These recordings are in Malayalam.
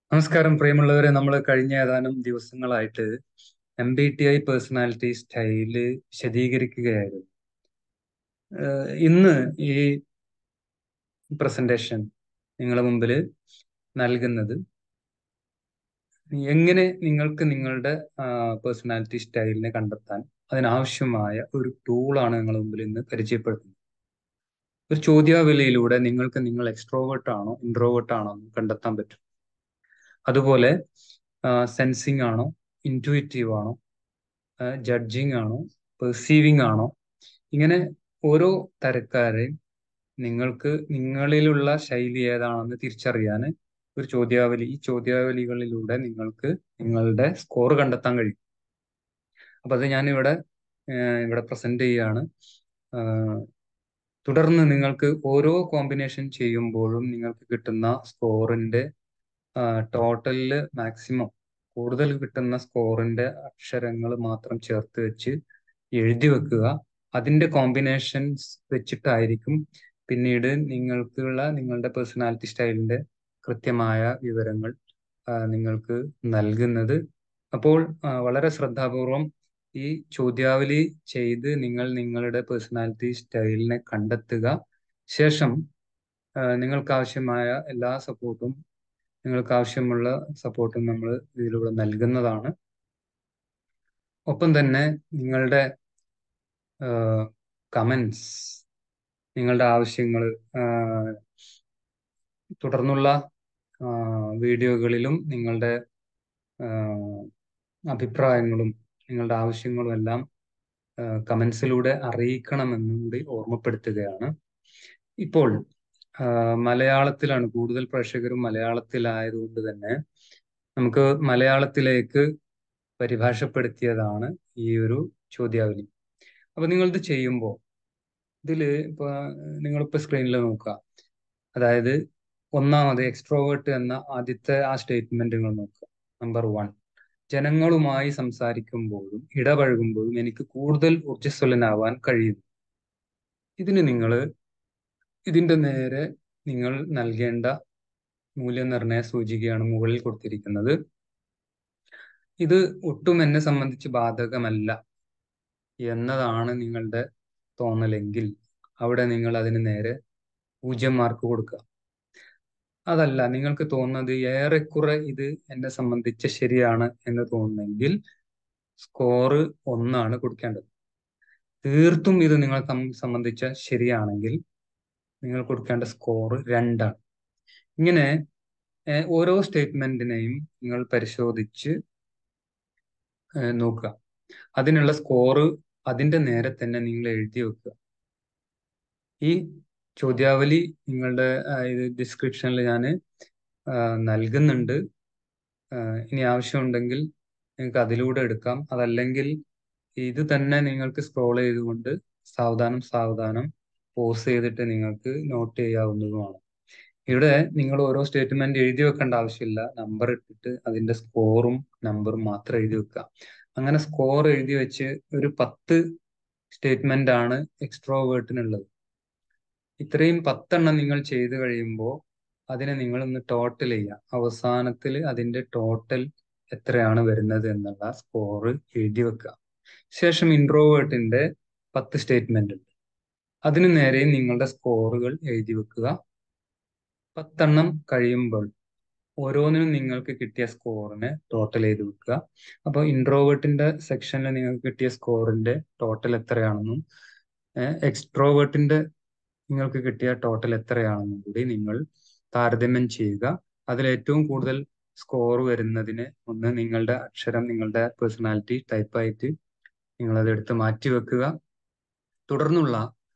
നമസ്കാരം പ്രിയമുള്ളവരെ നമ്മൾ കഴിഞ്ഞ ഏതാനും ദിവസങ്ങളായിട്ട് M B T I personality style വിശദീകരിക്കുകയായിരുന്നു ഏഹ് ഇന്ന് ഈ പ്രസന്റേഷൻ നിങ്ങളുടെ മുമ്പിൽ നൽകുന്നത് എങ്ങനെ നിങ്ങൾക്ക് നിങ്ങളുടെ പേഴ്സണാലിറ്റി സ്റ്റൈലിനെ കണ്ടെത്താൻ അതിനാവശ്യമായ ഒരു ടൂളാണ് നിങ്ങളുടെ മുമ്പിൽ ഇന്ന് പരിചയപ്പെടുത്തുന്നത് ഒരു ചോദ്യാവലിയിലൂടെ നിങ്ങൾക്ക് നിങ്ങൾ എക്സ്ട്രോവേർട്ട് ആണോ ഇൻട്രോവേർട്ട് ആണോ എന്ന് കണ്ടെത്താൻ പറ്റും അതുപോലെ സെൻസിങ് ആണോ ഇൻറ്റുയിറ്റീവ് ആണോ ജഡ്ജിങ് ആണോ പെർസീവിങ് ആണോ ഇങ്ങനെ ഓരോ തരക്കാരെയും നിങ്ങൾക്ക് നിങ്ങളിലുള്ള ശൈലി ഏതാണെന്ന് തിരിച്ചറിയാൻ ഒരു ചോദ്യാവലി ഈ ചോദ്യാവലികളിലൂടെ നിങ്ങൾക്ക് നിങ്ങളുടെ സ്കോർ കണ്ടെത്താൻ കഴിയും അപ്പൊ അത് ഞാൻ ഇവിടെ ഇവിടെ പ്രസന്റ് ചെയ്യാണ് തുടർന്ന് നിങ്ങൾക്ക് ഓരോ കോമ്പിനേഷൻ ചെയ്യുമ്പോഴും നിങ്ങൾക്ക് കിട്ടുന്ന സ്കോറിന്റെ ടോട്ടലില് മാക്സിമം കൂടുതൽ കിട്ടുന്ന സ്കോറിന്റെ അക്ഷരങ്ങൾ മാത്രം ചേർത്ത് വെച്ച് എഴുതി വെക്കുക അതിന്റെ കോമ്പിനേഷൻസ് വെച്ചിട്ടായിരിക്കും പിന്നീട് നിങ്ങൾക്കുള്ള നിങ്ങളുടെ പേഴ്സണാലിറ്റി സ്റ്റൈലിന്റെ കൃത്യമായ വിവരങ്ങൾ നിങ്ങൾക്ക് നൽകുന്നത് അപ്പോൾ വളരെ ശ്രദ്ധാപൂർവം ഈ ചോദ്യാവലി ചെയ്ത് നിങ്ങൾ നിങ്ങളുടെ പേഴ്സണാലിറ്റി സ്റ്റൈലിനെ കണ്ടെത്തുക ശേഷം നിങ്ങൾക്ക് ആവശ്യമായ എല്ലാ സപ്പോർട്ടും നിങ്ങൾക്ക് ആവശ്യമുള്ള സപ്പോർട്ടും നമ്മൾ ഇതിലൂടെ നൽകുന്നതാണ് ഒപ്പം തന്നെ നിങ്ങളുടെ കമൻസ് നിങ്ങളുടെ ആവശ്യങ്ങൾ തുടർന്നുള്ള വീഡിയോകളിലും നിങ്ങളുടെ അഭിപ്രായങ്ങളും നിങ്ങളുടെ ആവശ്യങ്ങളും എല്ലാം കമൻസിലൂടെ അറിയിക്കണമെന്നും കൂടി ഓർമ്മപ്പെടുത്തുകയാണ് ഇപ്പോൾ മലയാളത്തിലാണ് കൂടുതൽ പ്രേക്ഷകരും മലയാളത്തിലായതുകൊണ്ട് തന്നെ നമുക്ക് മലയാളത്തിലേക്ക് പരിഭാഷപ്പെടുത്തിയതാണ് ഈ ഒരു ചോദ്യാവലി അപ്പൊ നിങ്ങളിത് ചെയ്യുമ്പോൾ ഇതില് ഇപ്പൊ നിങ്ങളിപ്പോ സ്ക്രീനിൽ നോക്കുക അതായത് ഒന്നാമത് എക്സ്ട്രോവേർട്ട് എന്ന ആദ്യത്തെ ആ സ്റ്റേറ്റ്മെന്റ് നിങ്ങൾ നോക്കുക നമ്പർ വൺ ജനങ്ങളുമായി സംസാരിക്കുമ്പോഴും ഇടപഴകുമ്പോഴും എനിക്ക് കൂടുതൽ ഊർജ്ജസ്വലനാവാൻ കഴിയുന്നു ഇതിന് നിങ്ങൾ ഇതിന്റെ നേരെ നിങ്ങൾ നൽകേണ്ട മൂല്യനിർണയ സൂചികയാണ് മുകളിൽ കൊടുത്തിരിക്കുന്നത് ഇത് ഒട്ടും എന്നെ സംബന്ധിച്ച് ബാധകമല്ല എന്നതാണ് നിങ്ങളുടെ തോന്നലെങ്കിൽ അവിടെ നിങ്ങൾ അതിന് നേരെ പൂജ്യം മാർക്ക് കൊടുക്കുക അതല്ല നിങ്ങൾക്ക് തോന്നുന്നത് ഏറെക്കുറെ ഇത് എന്നെ സംബന്ധിച്ച് ശരിയാണ് എന്ന് തോന്നുന്നെങ്കിൽ സ്കോറ് ഒന്നാണ് കൊടുക്കേണ്ടത് തീർത്തും ഇത് നിങ്ങളെ സംബന്ധിച്ച ശരിയാണെങ്കിൽ നിങ്ങൾ കൊടുക്കേണ്ട സ്കോർ രണ്ടാണ് ഇങ്ങനെ ഓരോ സ്റ്റേറ്റ്മെന്റിനെയും നിങ്ങൾ പരിശോധിച്ച് നോക്കുക അതിനുള്ള സ്കോറ് അതിന്റെ നേരെ തന്നെ നിങ്ങൾ എഴുതി വെക്കുക ഈ ചോദ്യാവലി നിങ്ങളുടെ ഇത് ഡിസ്ക്രിപ്ഷനിൽ ഞാൻ നൽകുന്നുണ്ട് ഇനി ആവശ്യമുണ്ടെങ്കിൽ നിങ്ങൾക്ക് അതിലൂടെ എടുക്കാം അതല്ലെങ്കിൽ ഇത് തന്നെ നിങ്ങൾക്ക് സ്ക്രോൾ ചെയ്തുകൊണ്ട് സാവധാനം സാവധാനം പോസ് ചെയ്തിട്ട് നിങ്ങൾക്ക് നോട്ട് ചെയ്യാവുന്നതുമാണ് ഇവിടെ നിങ്ങൾ ഓരോ സ്റ്റേറ്റ്മെന്റ് എഴുതി വെക്കേണ്ട ആവശ്യമില്ല നമ്പർ ഇട്ടിട്ട് അതിന്റെ സ്കോറും നമ്പറും മാത്രം എഴുതി വെക്കുക അങ്ങനെ സ്കോർ എഴുതി വെച്ച് ഒരു പത്ത് സ്റ്റേറ്റ്മെന്റ് ആണ് എക്സ്ട്രോവേർട്ടിനുള്ളത് ഇത്രയും പത്തെണ്ണം നിങ്ങൾ ചെയ്തു കഴിയുമ്പോൾ അതിനെ നിങ്ങൾ ഒന്ന് ടോട്ടൽ ചെയ്യുക അവസാനത്തിൽ അതിന്റെ ടോട്ടൽ എത്രയാണ് വരുന്നത് എന്നുള്ള സ്കോർ എഴുതി വെക്കുക ശേഷം ഇൻട്രോവേർട്ടിന്റെ പത്ത് സ്റ്റേറ്റ്മെന്റ് ഉണ്ട് അതിനു നേരെ നിങ്ങളുടെ സ്കോറുകൾ എഴുതി വെക്കുക പത്തെണ്ണം കഴിയുമ്പോൾ ഓരോന്നിനും നിങ്ങൾക്ക് കിട്ടിയ സ്കോറിനെ ടോട്ടൽ ചെയ്ത് വെക്കുക അപ്പോൾ ഇൻട്രോവേർട്ടിന്റെ സെക്ഷനിൽ നിങ്ങൾക്ക് കിട്ടിയ സ്കോറിന്റെ ടോട്ടൽ എത്രയാണെന്നും എക്സ്ട്രോവേർട്ടിന്റെ നിങ്ങൾക്ക് കിട്ടിയ ടോട്ടൽ എത്രയാണെന്നും കൂടി നിങ്ങൾ താരതമ്യം ചെയ്യുക അതിൽ ഏറ്റവും കൂടുതൽ സ്കോർ വരുന്നതിന് ഒന്ന് നിങ്ങളുടെ അക്ഷരം നിങ്ങളുടെ പേഴ്സണാലിറ്റി ടൈപ്പായിട്ട് നിങ്ങളത് എടുത്ത് മാറ്റി വെക്കുക തുടർന്നുള്ള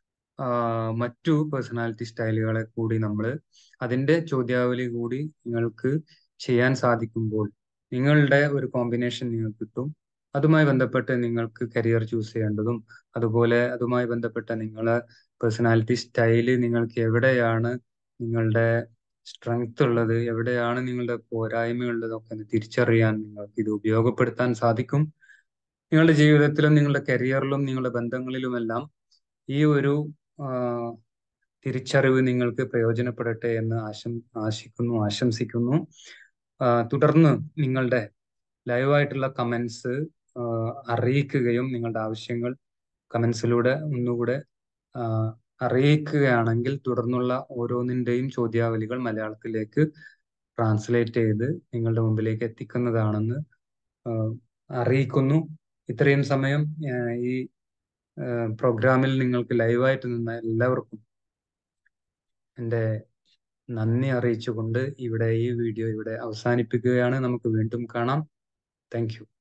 മറ്റു പേഴ്സണാലിറ്റി സ്റ്റൈലുകളെ കൂടി നമ്മൾ അതിന്റെ ചോദ്യാവലി കൂടി നിങ്ങൾക്ക് ചെയ്യാൻ സാധിക്കുമ്പോൾ നിങ്ങളുടെ ഒരു കോമ്പിനേഷൻ നിങ്ങൾക്ക് കിട്ടും അതുമായി ബന്ധപ്പെട്ട് നിങ്ങൾക്ക് കരിയർ ചൂസ് ചെയ്യേണ്ടതും അതുപോലെ അതുമായി ബന്ധപ്പെട്ട നിങ്ങളെ പേഴ്സണാലിറ്റി സ്റ്റൈല് നിങ്ങൾക്ക് എവിടെയാണ് നിങ്ങളുടെ സ്ട്രെങ്ത് ഉള്ളത് എവിടെയാണ് നിങ്ങളുടെ പോരായ്മയുള്ളതൊക്കെ തിരിച്ചറിയാൻ നിങ്ങൾക്ക് ഇത് ഉപയോഗപ്പെടുത്താൻ സാധിക്കും നിങ്ങളുടെ ജീവിതത്തിലും നിങ്ങളുടെ കരിയറിലും നിങ്ങളുടെ ബന്ധങ്ങളിലുമെല്ലാം ഈ ഒരു തിരിച്ചറിവ് നിങ്ങൾക്ക് പ്രയോജനപ്പെടട്ടെ എന്ന് ആശം ആശിക്കുന്നു ആശംസിക്കുന്നു ആ, തുടർന്ന് നിങ്ങളുടെ ലൈവായിട്ടുള്ള കമന്റ്സ് അറിയിക്കുകയും നിങ്ങളുടെ ആവശ്യങ്ങൾ കമന്റ്സിലൂടെ ഒന്നുകൂടെ ആ, അറിയിക്കുകയാണെങ്കിൽ തുടർന്നുള്ള ഓരോന്നിന്റെയും ചോദ്യാവലികൾ മലയാളത്തിലേക്ക് ട്രാൻസ്ലേറ്റ് ചെയ്ത് നിങ്ങളുടെ മുമ്പിലേക്ക് എത്തിക്കുന്നതാണെന്ന് ആ, അറിയിക്കുന്നു ഇത്രയും സമയം ആ, ഈ ആ, പ്രോഗ്രാമിൽ നിങ്ങൾക്ക് ലൈവായിട്ട് നിന്ന എല്ലാവർക്കും എൻ്റെ നന്ദി അറിയിച്ചുകൊണ്ട് ഇവിടെ ഈ വീഡിയോ ഇവിടെ അവസാനിപ്പിക്കുകയാണ് നമുക്ക് വീണ്ടും കാണാം താങ്ക് യു